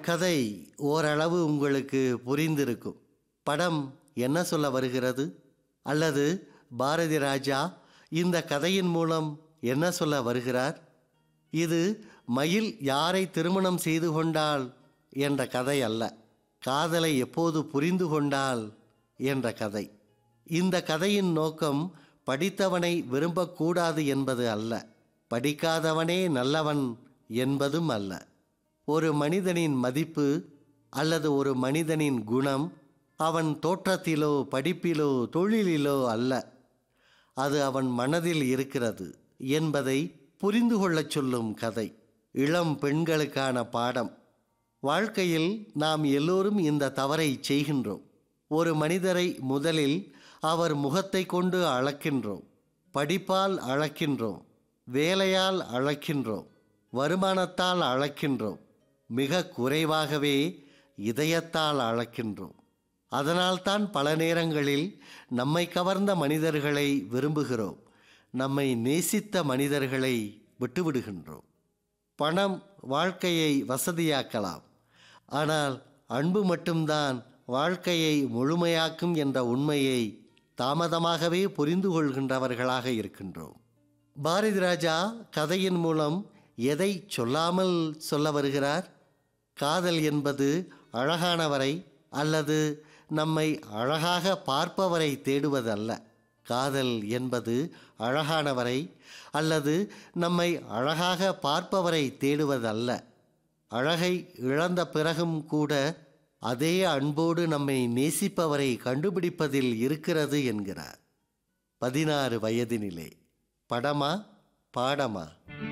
கதை ஓரளவு உங்களுக்கு புரிந்திருக்கும் படம் என்ன சொல்ல வருகிறது அல்லது பாரதி ராஜா இந்த கதையின் மூலம் என்ன சொல்ல வருகிறார் இது மயில் யாரை திருமணம் செய்து கொண்டாள் என்ற கதை அல்ல காதலை எப்போது புரிந்து கொண்டாள் என்ற கதை இந்த கதையின் நோக்கம் படித்தவனை விரும்பக்கூடாது என்பது அல்ல படிக்காதவனே நல்லவன் என்பதும் அல்ல ஒரு மனிதனின் மதிப்பு அல்லது ஒரு மனிதனின் குணம் அவன் தோற்றத்திலோ படிப்பிலோ தொழிலிலோ அல்ல அது அவன் மனதில் இருக்கிறது என்பதை புரிந்து கொள்ளச் சொல்லும் கதை இளம் பெண்களுக்கான பாடம் வாழ்க்கையில் நாம் எல்லோரும் இந்த தவறை செய்கின்றோம் ஒரு மனிதரை முதலில் அவர் முகத்தை கொண்டு அளக்கின்றோம் படிப்பால் அளக்கின்றோம் வேலையால் அளக்கின்றோம் வருமானத்தால் அளக்கின்றோம் மிக குறைவாகவே இதயத்தால் அளக்கின்றோம் அதனால்தான் பல நேரங்களில் நம்மை கவர்ந்த மனிதர்களை விரும்புகிறோம் நம்மை நேசித்த மனிதர்களை விட்டுவிடுகின்றோம் பணம் வாழ்க்கையை வசதியாக்கலாம் ஆனால் அன்பு மட்டும்தான் வாழ்க்கையை முழுமையாக்கும் என்ற உண்மையை தாமதமாகவே புரிந்து கொள்கின்றவர்களாக இருக்கின்றோம் பாரதி ராஜா கதையின் மூலம் எதை சொல்லாமல் சொல்ல வருகிறார் காதல் என்பது அழகானவரை அல்லது நம்மை அழகாக பார்ப்பவரை தேடுவதல்ல காதல் என்பது அழகானவரை அல்லது நம்மை அழகாக பார்ப்பவரை தேடுவதல்ல அழகை இழந்த பிறகும் கூட அதே அன்போடு நம்மை நேசிப்பவரை கண்டுபிடிப்பதில் இருக்கிறது என்கிறார் பதினாறு வயதினிலே படமா பாடமா